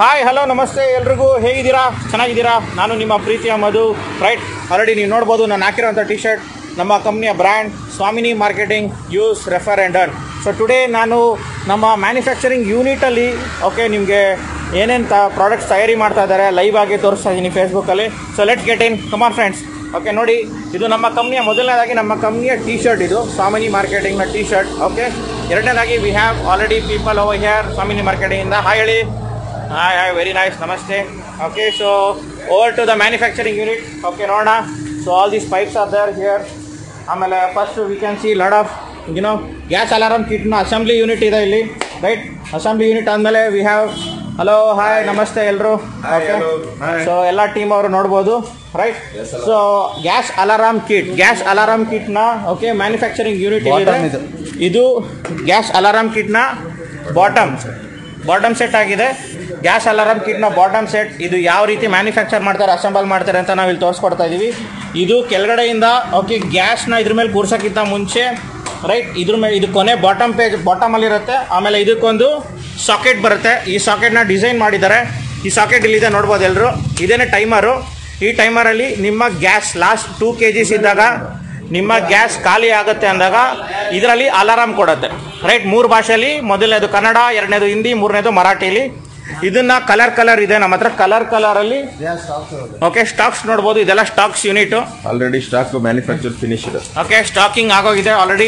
Hi hello ನಮಸ್ತೆ ಎಲ್ರಿಗೂ ಹೇಗಿದ್ದೀರಾ ಚೆನ್ನಾಗಿದ್ದೀರಾ ನಾನು ನಿಮ್ಮ ಪ್ರೀತಿಯ ಮಧು ರೈಟ್ ಆಲ್ರೆಡಿ ನೀವು ನೋಡ್ಬೋದು ನಾನು ಹಾಕಿರೋಂಥ ಟಿ ಶರ್ಟ್ ನಮ್ಮ ಕಂಪ್ನಿಯ brand Swamini marketing use refer and earn so today ನಾನು ನಮ್ಮ ಮ್ಯಾನುಫ್ಯಾಕ್ಚರಿಂಗ್ ಯೂನಿಟಲ್ಲಿ ಓಕೆ ನಿಮಗೆ ಏನೇನು ತ ಪ್ರಾಡಕ್ಟ್ಸ್ ತಯಾರಿ ಮಾಡ್ತಾ ಇದ್ದಾರೆ ಲೈವ್ ಆಗಿ ತೋರಿಸ್ತಾ ಇದ್ದೀನಿ ಫೇಸ್ಬುಕ್ಕಲ್ಲಿ so let get in come on friends okay ನೋಡಿ ಇದು ನಮ್ಮ ಕಂಪ್ನಿಯ ಮೊದಲನೇದಾಗಿ ನಮ್ಮ ಕಂಪ್ನಿಯ ಟಿ ಶರ್ಟ್ ಇದು ಸ್ವಾಮಿನಿ ಮಾರ್ಕೆಟಿಂಗ್ನ ಟಿ ಶರ್ಟ್ ಓಕೆ ಎರಡನೇದಾಗಿ we have already people over here Swamini ಮಾರ್ಕೆಟಿಂಗಿಂದ ಹಾಯ್ ಹೇಳಿ ಹಾಯ್ ಹಾಯ್ ವೆರಿ ನೈಸ್ ನಮಸ್ತೆ okay so over to the manufacturing unit okay ನೋಡೋಣ so all these pipes are there here ಆಮೇಲೆ first we can see lot of you know gas alarm ಕಿಟ್ನ assembly unit ಇದೆ ಇಲ್ಲಿ right assembly unit ಆದಮೇಲೆ we have hello hi ನಮಸ್ತೆ ಎಲ್ಲರೂ Hi, okay hello. Hi. So ಎಲ್ಲ team ಅವರು ನೋಡ್ಬೋದು right Yes, hello. So gas alarm kit gas alarm ಕಿಟ್ನ ಓಕೆ ಮ್ಯಾನುಫ್ಯಾಕ್ಚರಿಂಗ್ ಯೂನಿಟ್ Bottom ಇದೆ ಇದು. ಇದು ಗ್ಯಾಸ್ ಅಲಾರಾಮ್ ಕಿಟ್ನ ಬಾಟಮ್ ಬಾಟಮ್ ಸೆಟ್ ಆಗಿದೆ ಗ್ಯಾಸ್ ಅಲಾರಾಮ್ ಕಿಟ್ನ ಬಾಟಮ್ ಸೆಟ್ ಇದು ಯಾವ ರೀತಿ ಮ್ಯಾನುಫ್ಯಾಕ್ಚರ್ ಮಾಡ್ತಾರೆ ಅಸೆಂಬಲ್ ಮಾಡ್ತಾರೆ ಅಂತ ನಾವು ಇಲ್ಲಿ ತೋರಿಸ್ಕೊಡ್ತಾ ಇದ್ದೀವಿ ಇದು ಕೆಳಗಡೆಯಿಂದ ಓಕೆ ಗ್ಯಾಸ್ನ ಇದ್ರ ಮೇಲೆ ಕೂರ್ಸೋಕ್ಕಿಂತ ಮುಂಚೆ ರೈಟ್ ಇದ್ರ ಮೇಲೆ ಇದು ಕೊನೆ ಬಾಟಮ್ ಪೇಜ್ ಬಾಟಮಲ್ಲಿರುತ್ತೆ ಆಮೇಲೆ ಇದಕ್ಕೊಂದು ಸಾಕೆಟ್ ಬರುತ್ತೆ ಈ ಸಾಕೆಟ್ನ ಡಿಸೈನ್ ಮಾಡಿದ್ದಾರೆ ಈ ಸಾಕೆಟ್ ಇಲ್ಲಿದೆ ನೋಡ್ಬೋದು ಎಲ್ಲರೂ ಇದೇನೆ ಟೈಮರು ಈ ಟೈಮರಲ್ಲಿ ನಿಮ್ಮ gas last two K Gs ಇದ್ದಾಗ ನಿಮ್ಮ ಗ್ಯಾಸ್ ಖಾಲಿ ಆಗುತ್ತೆ ಅಂದಾಗ ಇದರಲ್ಲಿ ಅಲಾರಾಮ್ ಕೊಡುತ್ತೆ ರೈಟ್ ಮೂರು ಭಾಷೆಯಲ್ಲಿ ಮೊದಲನೇದು ಕನ್ನಡ ಎರಡನೇದು ಹಿಂದಿ ಮೂರನೇದು ಮರಾಠಿಲಿ ಇದನ್ನ ಕಲರ್ ಕಲರ್ ಇದೆ ನಮ್ಮ ಹತ್ರ ಕಲರ್ ಕಲರಲ್ಲಿ ಓಕೆ ಸ್ಟಾಕ್ಸ್ ನೋಡ್ಬೋದು ಇದೆಲ್ಲ stocks unit already stock manufacture finish ಇದೆ ಓಕೆ ಸ್ಟಾಕಿಂಗ್ ಆಗೋಗಿದೆ ಆಲ್ರೆಡಿ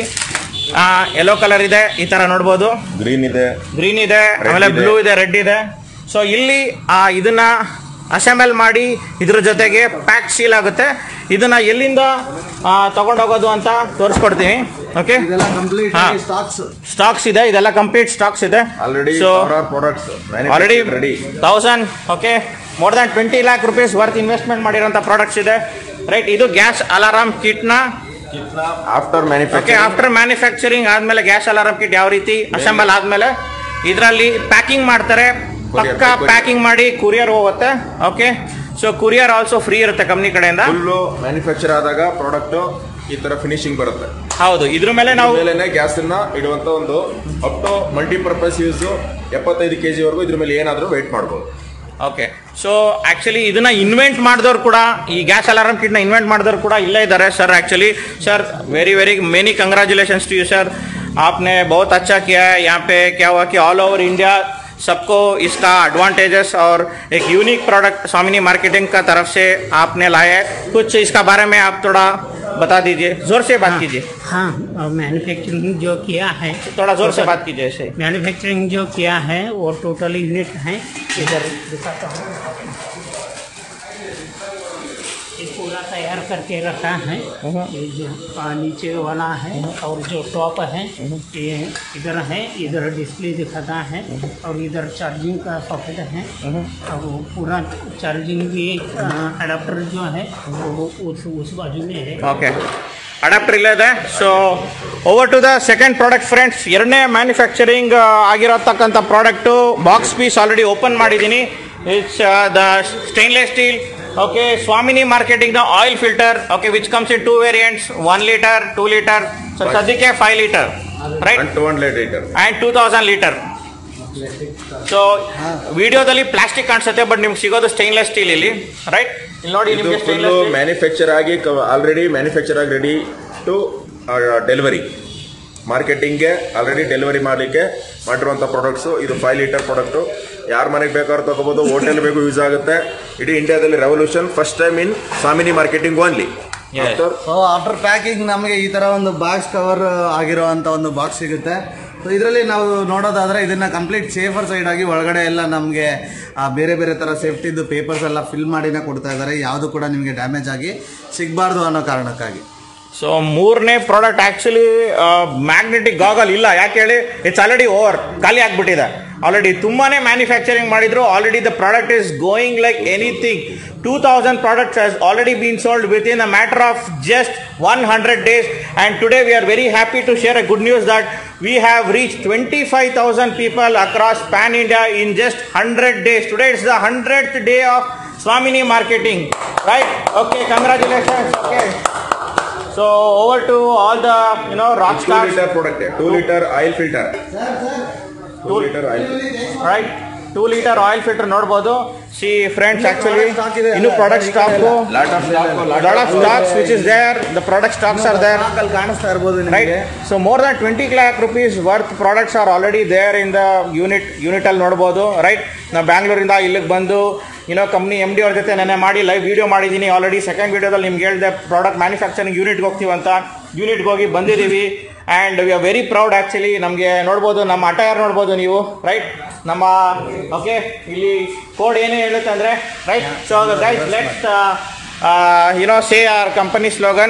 ಯೆಲ್ಲೋ ಕಲರ್ ಇದೆ ಈ ತರ ನೋಡ್ಬೋದು ಗ್ರೀನ್ ಇದೆ ಗ್ರೀನ್ ಇದೆ Red ಆಮೇಲೆ ಇದೆ. ಬ್ಲೂ ಇದೆ ರೆಡ್ ಇದೆ ಸೊ ಇಲ್ಲಿ ಆ, ಇದನ್ನ ಅಸೆಂಬಲ್ ಮಾಡಿ ಇದ್ರ ಜೊತೆಗೆ ಪ್ಯಾಕ್ ಸೀಲ್ ಆಗುತ್ತೆ ಇದನ್ನ ಎಲ್ಲಿಂದ ತಗೊಂಡೋಗೋದು ಅಂತ ತೋರಿಸ್ಕೊಡ್ತೀನಿ ಓಕೆ ಇದೆಲ್ಲ ಕಂಪ್ಲೀಟ್ ಹಾ. ಆಗಿ ಸ್ಟಾಕ್ಸ್ ಸ್ಟಾಕ್ಸ್ ಇದೆ ಇದೆಲ್ಲ ಕಂಪ್ಲೀಟ್ ಸ್ಟಾಕ್ಸ್ ಇದೆ already so products already ready thousand okay more than twenty lakh rupees worth investment ಮಾಡಿರೋಂಥ ಪ್ರಾಡಕ್ಟ್ಸ್ ಇದೆ ರೈಟ್ ಇದು ಗ್ಯಾಸ್ ಅಲಾರಾಮ್ ಕಿಟ್ನ after okay manufacture after manufacturing ಆದ್ಮೇಲೆ ಗ್ಯಾಸ್ ಅಲಾರಾಮ್ ಕಿಟ್ ಯಾವ ರೀತಿ ಅಸೆಂಬಲ್ ಆದ್ಮೇಲೆ ಇದರಲ್ಲಿ ಪ್ಯಾಕಿಂಗ್ ಮಾಡ್ತಾರೆ Courier, ಪಕ್ಕ courier. ಪ್ಯಾಕಿಂಗ್ ಮಾಡಿ ಕುರಿಯರ್ ಹೋಗುತ್ತೆ okay so courier also free ಇರುತ್ತೆ ಕಂಪ್ನಿ ಕಡೆಯಿಂದ ಫುಲ್ಲು ಮ್ಯಾನುಫ್ಯಾಕ್ಚರ್ ಆದಾಗ ಪ್ರಾಡಕ್ಟ್ ಈ ತರ ಫಿನಿಶಿಂಗ್ ಬರುತ್ತೆ ಹೌದು ಇದ್ರ ಮೇಲೆ ನಾವು ಮೇಲೆನೆ ಗ್ಯಾಸ್ ಅನ್ನ ಇಡುವಂತ ಒಂದು ಅಪ್ ಟು ಮಲ್ಟಿಪರ್ಪಸ್ ಯೂಸ್ ಎಪ್ಪತ್ತೈದು ಕೆಜಿ ವರೆಗೂ ಇದ್ರ ಮೇಲೆ ಏನಾದ್ರೂ ವೇಟ್ ಮಾಡ್ಬೋದು ಓಕೆ ಸೊ ಆಕ್ಚುಲಿ ಇದನ್ನ ಇನ್ವೆಂಟ್ ಮಾಡಿದವ್ರು ಕೂಡ ಈ ಗ್ಯಾಸ್ ಅಲಾರಾಮ್ ಕಿಟ್ನ ಇನ್ವೆಂಟ್ ಮಾಡಿದವ್ರು ಕೂಡ ಇಲ್ಲೇ ಇದ್ದಾರೆ sir actually sir very very many congratulation to you sir आपने बहुत अच्छा किया है यहाँ पे क्या हुआ कि ऑल ओवर इंडिया सबको इसका एडवांटेजेस और एक यूनिक प्रोडक्ट स्वामिनी मार्केटिंग का तरफ से आपने लाया है कुछ इसका बारे में आप थोड़ा बता दीजिए जोर से बात कीजिए हाँ और मैन्युफैक्चरिंग जो किया है थोड़ा जोर से बात कीजिए ऐसे मैन्युफैक्चरिंग जो किया है वो टोटल यूनिट है इधर दिखाता हूँ ये पूरा तैयार करके रखा है ये जो आ, नीचे वाला है और जो टॉप है ये इधर है इधर डिस्प्ले दिखाता है और इधर चार्जिंग का सॉकेट है और वो पूरा चार्जिंग भी अडाप्टर जो है वो उस उस बाजू में है ಓಕೆ ಅಡಾಪ್ಟರ್ ಇಲ್ಲದೆ so over to the second product friends ಎರಡನೇ ಮ್ಯಾನುಫ್ಯಾಕ್ಚರಿಂಗ್ ಆಗಿರತಕ್ಕಂಥ product box piece already open ಮಾಡಿದ್ದೀನಿ it's the stainless steel okay Swamini ಮಾರ್ಕೆಟಿಂಗ್ನ oil filter okay which comes in two variants one litre two litre so ಸದ್ಯಕ್ಕೆ five litre right one to one litre and two thousand litre so ವಿಡಿಯೋದಲ್ಲಿ plastic ಕಾಣಿಸುತ್ತೆ but ನಿಮ್ಗೆ ಸಿಗೋದು stainless steel ಇಲ್ಲಿ right ಇಲ್ಲಿ ನೋಡಿ ಇದು ನಿಮಗೆ ಫುಲ್ಲು ಸ್ಟೈನ್ಲೆಸ್ ಮ್ಯಾನುಫ್ಯಾಕ್ಚರ್ ಆಗಿ ಆಲ್ರೆಡಿ ಮ್ಯಾನುಫ್ಯಾಕ್ಚರ್ ಆಗಿ ರೆಡಿ ಟು ಡೆಲಿವರಿ ಮಾರ್ಕೆಟಿಂಗ್ಗೆ ಆಲ್ರೆಡಿ ಡೆಲಿವರಿ ಮಾಡಲಿಕ್ಕೆ ಮಾಡಿರುವಂಥ ಪ್ರಾಡಕ್ಟ್ಸು ಇದು ಫೈವ್ ಲೀಟರ್ ಪ್ರಾಡಕ್ಟು ಯಾರ ಮನೆಗೆ ಬೇಕಾದ್ರೂ ತಗೋಬೋದು ಹೋಟೆಲ್ ಬೇಕು ಯೂಸ್ ಆಗುತ್ತೆ ಇಡೀ ಇಂಡಿಯಾದಲ್ಲಿ revolution first time in Swamini marketing only Yes. So after packing ನಮಗೆ ಈ ತರ ಒಂದು ಬಾಕ್ಸ್ ಕವರ್ ಆಗಿರೋ ಅಂತ ಒಂದು ಬಾಕ್ಸ್ ಸಿಗುತ್ತೆ ಸೊ ಇದರಲ್ಲಿ ನಾವು ನೋಡೋದಾದ್ರೆ ಇದನ್ನ ಕಂಪ್ಲೀಟ್ ಸೇಫರ್ ಸೈಡ್ ಆಗಿ ಒಳಗಡೆ ಎಲ್ಲ ನಮಗೆ ಬೇರೆ ಬೇರೆ ತರ ಸೇಫ್ಟಿದು ಪೇಪರ್ಸ್ ಎಲ್ಲ ಫಿಲ್ ಮಾಡಿನೇ ಕೊಡ್ತಾ ಇದ್ದಾರೆ ಯಾವುದು ಕೂಡ ನಿಮಗೆ ಡ್ಯಾಮೇಜ್ ಆಗಿ ಸಿಗಬಾರ್ದು ಅನ್ನೋ ಕಾರಣಕ್ಕಾಗಿ ಸೊ ಮೂರನೇ ಪ್ರಾಡಕ್ಟ್ ಆಕ್ಚುಲಿ ಮ್ಯಾಗ್ನೆಟಿಕ್ ಗಾಗಲ್ ಇಲ್ಲ ಯಾಕೆ ಹೇಳಿ ಇಟ್ಸ್ ಆಲ್ರೆಡಿ ಓವರ್ ಖಾಲಿ ಆಗ್ಬಿಟ್ಟಿದೆ ಆಲ್ರೆಡಿ ತುಂಬಾನೇ ಮ್ಯಾನುಫ್ಯಾಕ್ಚರಿಂಗ್ ಮಾಡಿದ್ರು already the product is going like anything two thousand products has already been sold within a matter of just one hundred days and today we are very happy to share a good news that we have reach twenty five thousand people across pan India in just hundred days today it's the hundred day of Swamini marketing right okay congratulations okay So over to all the you know rock two stars, litre product two litre oil filter two litre oil right? Two litre oil filter ನೋಡ್ಬೋದು see friends actually product stock ಇದೆ. ಇನ್ನು product stock lot of lot of stocks which is there the product stocks are there ಅಲ್ಲಿ ಕಾಣಿಸ್ತಾ ಇರ್ಬೋದು right ನಿಮಗೆ so more than twenty lakh rupees worth products are already there in the unit ಯೂನಿಟಲ್ಲಿ ನೋಡ್ಬೋದು right ನಾವು ಬ್ಯಾಂಗ್ಳೂರಿಂದ ಇಲ್ಲಿಗೆ ಬಂದು ಏನೋ ಕಂಪ್ನಿ ಎಮ್ ಡಿ ಅವ್ರ ಜೊತೆ ನೆನೆ ಮಾಡಿ ಲೈವ್ ವಿಡಿಯೋ ಮಾಡಿದ್ದೀನಿ ಆಲ್ರೆಡಿ ಸೆಕೆಂಡ್ ವಿಡಿಯೋದಲ್ಲಿ ನಿಮ್ಗೆ ಹೇಳಿದೆ ಪ್ರಾಡಕ್ಟ್ ಮ್ಯಾನುಫ್ಯಾಕ್ಚರಿಂಗ್ ಯೂನಿಟ್ಗೆ ಹೋಗ್ತೀವಂತ ಯೂನಿಟ್ಗೆ ಹೋಗಿ ಬಂದಿದ್ದೀವಿ and we are very proud actually ನಮಗೆ ನೋಡ್ಬೋದು ನಮ್ಮ ಅಟೈರ್ ನೋಡ್ಬೋದು ನೀವು ರೈಟ್ ನಮ್ಮ ಓಕೆ ಇಲ್ಲಿ ಕೋಡ್ ಏನೇ ಹೇಳುತ್ತೆ ಅಂದರೆ right so guys let's you know say our company slogan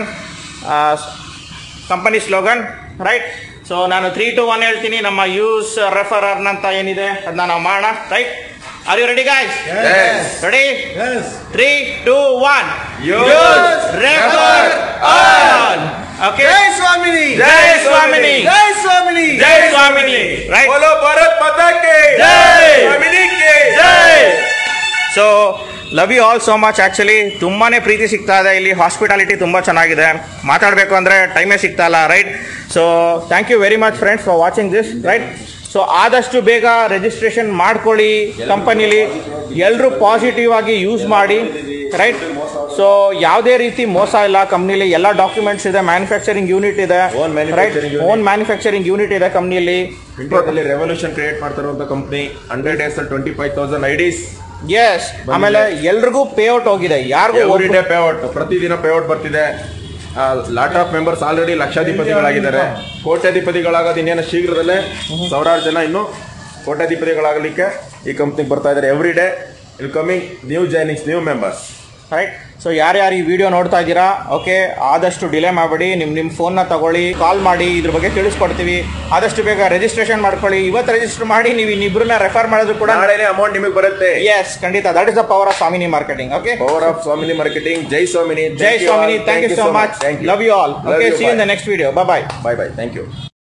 company slogan right so ನಾನು ತ್ರೀ ಟು ಒನ್ ಹೇಳ್ತೀನಿ ನಮ್ಮ ಯೂಸ್ ರೆಫರ್ ಅರ್ನ್ ಅಂತ ಏನಿದೆ ಅದನ್ನ ನಾವು ಮಾಡೋಣ right are you ready guys ready three two one use refer earn okay ಜೈ ಸ್ವಾಮಿನಿ ಜೈ ಸ್ವಾಮಿನಿ ಜೈ ಸ್ವಾಮಿನಿ ಜೈ ಸ್ವಾಮಿನಿ ರೈಟ್ बोलो भारत माता के जय! स्वामिनी के ಜೈ so love you all so much actually ತುಂಬಾ ಪ್ರೀತಿ ಸಿಗ್ತಾ ಇದೆ ಇಲ್ಲಿ ಹಾಸ್ಪಿಟಾಲಿಟಿ ತುಂಬ ಚೆನ್ನಾಗಿದೆ ಮಾತಾಡಬೇಕು ಅಂದರೆ ಟೈಮೇ ಸಿಗ್ತಾ ಇಲ್ಲ right so thank you very much friends for watching this right so ಆದಷ್ಟು ಬೇಗ ರಿಜಿಸ್ಟ್ರೇಷನ್ ಮಾಡ್ಕೊಳ್ಳಿ ಕಂಪನಿಲಿ ಎಲ್ಲರೂ ಪಾಸಿಟಿವ್ ಆಗಿ ಯೂಸ್ ಮಾಡಿ ರೈಟ್ ಸೊ ಯಾವುದೇ ರೀತಿ ಮೋಸ ಇಲ್ಲ ಕಂಪ್ನಿಲಿ ಎಲ್ಲ ಡಾಕ್ಯುಮೆಂಟ್ಸ್ ಇದೆ ಮ್ಯಾನುಫ್ಯಾಕ್ಚರಿಂಗ್ ಯೂನಿಟ್ ಇದೆ Own manufacturing right unit. Own manufacturing unit ಇದೆ ಕಂಪ್ನಿಲಿ ಇಂಡಿಯಾದಲ್ಲಿ ರೆವಲ್ಯೂಷನ್ ಕ್ರಿಯೇಟ್ ಮಾಡ್ತಿರುವಂತ ಕಂಪ್ನಿ ಹಂಡ್ರೆಡ್ ಡೇಸ್ ಅಲ್ಲಿ twenty five thousand IDs yes ಆಮೇಲೆ ಎಲ್ರಿಗೂ ಪೇಔಟ್ ಹೋಗಿದೆ ಯಾರಿಗೂ ಎವ್ರಿ ಡೇ ಪೇಔಟ್ ಪ್ರತಿದಿನ ಪೇಔಟ್ ಬರ್ತಿದೆ ಲಾಟ್ ಆಫ್ ಮೆಂಬರ್ಸ್ ಆಲ್ರೆಡಿ ಲಕ್ಷಾಧಿಪತಿಗಳಾಗಿದ್ದಾರೆ ಕೋಟ್ಯಾಧಿಪತಿಗಳಾಗೋದು ಇನ್ನೇನು ಶೀಘ್ರದಲ್ಲೇ ಸಾವಿರಾರು ಜನ ಇನ್ನು ಕೋಟ್ಯಾಧಿಪತಿಗಳಾಗಲಿಕ್ಕೆ ಈ ಕಂಪ್ನಿಗೆ ಬರ್ತಾ ಇದ್ದಾರೆ ಎವ್ರಿ ಡೇ ಇಲ್ coming new joinings new members right so ಯಾರ್ಯಾರು ಈ ವಿಡಿಯೋ ನೋಡ್ತಾ ಇದ್ದೀರಾ ಓಕೆ ಆದಷ್ಟು ಡಿಲೇ ಮಾಡಬೇಡಿ ನಿಮ್ಮ ನಿಮ್ಮ ಫೋನ್ನ ತಗೊಳ್ಳಿ ಕಾಲ್ ಮಾಡಿ ಇದ್ರ ಬಗ್ಗೆ ತಿಳಿಸ್ಕೊಡ್ತೀವಿ ಆದಷ್ಟು ಬೇಗ ರಿಜಿಸ್ಟ್ರೇಷನ್ ಮಾಡ್ಕೊಳ್ಳಿ ಇವತ್ತು ರಿಜಿಸ್ಟರ್ ಮಾಡಿ ನೀವು ಇನ್ನಿಬ್ರನ್ನ ರೆಫರ್ ಮಾಡೋದು ಕೂಡ ನಾಳೆನೇ ಅಮೌಂಟ್ ನಿಮಗೆ ಬರುತ್ತೆ ಎಸ್ ಖಂಡಿತ that is the power of Swamini marketing okay power of Swamini marketing ಜೈ ಸ್ವಾಮಿನಿ ಜೈ Swamini thank you so much love you all okay see in the next video bye bye bye thank you